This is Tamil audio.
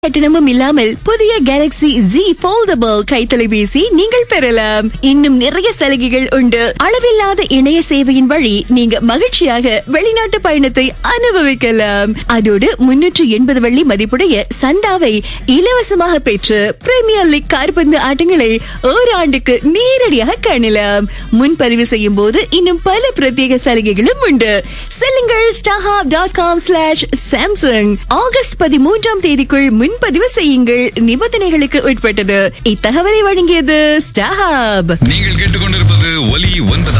கட்டணமும் இல்லாமல் புதிய கேலக்ஸி Z போல்டபிள் கைத்தொலைபேசி நீங்கள் பெறலாம் இன்னும் நிறைய சலுகைகள் உண்டு அளவில்லாத இணைய சேவையின் வழி நீங்க மகிழ்ச்சியாக வெளிநாட்டு பயணத்தை அனுபவிக்கலாம் அதோடு முன்னூற்று எண்பது வெள்ளி மதிப்புடைய சந்தாவை இலவசமாக பெற்று பிரீமியர் லீக் கார்பந்து ஆட்டங்களை ஓராண்டுக்கு நேரடியாக காணலாம் முன்பதிவு செய்யும் போது இன்னும் பல பிரத்யேக சலுகைகளும் உண்டு செல்லுங்கள் ஸ்டாஹாப் dot com slash Samsung August பதிமூன்றாம் தேதிக்குள் முன்பதிவு செய்யுங்கள் நிபந்தனைகளுக்கு உட்பட்டது இத்தகவலை வழங்கியது ஸ்டாஹாப் நீங்கள் கேட்டுக்கொண்டிருப்பது ஒலி ஒன்பது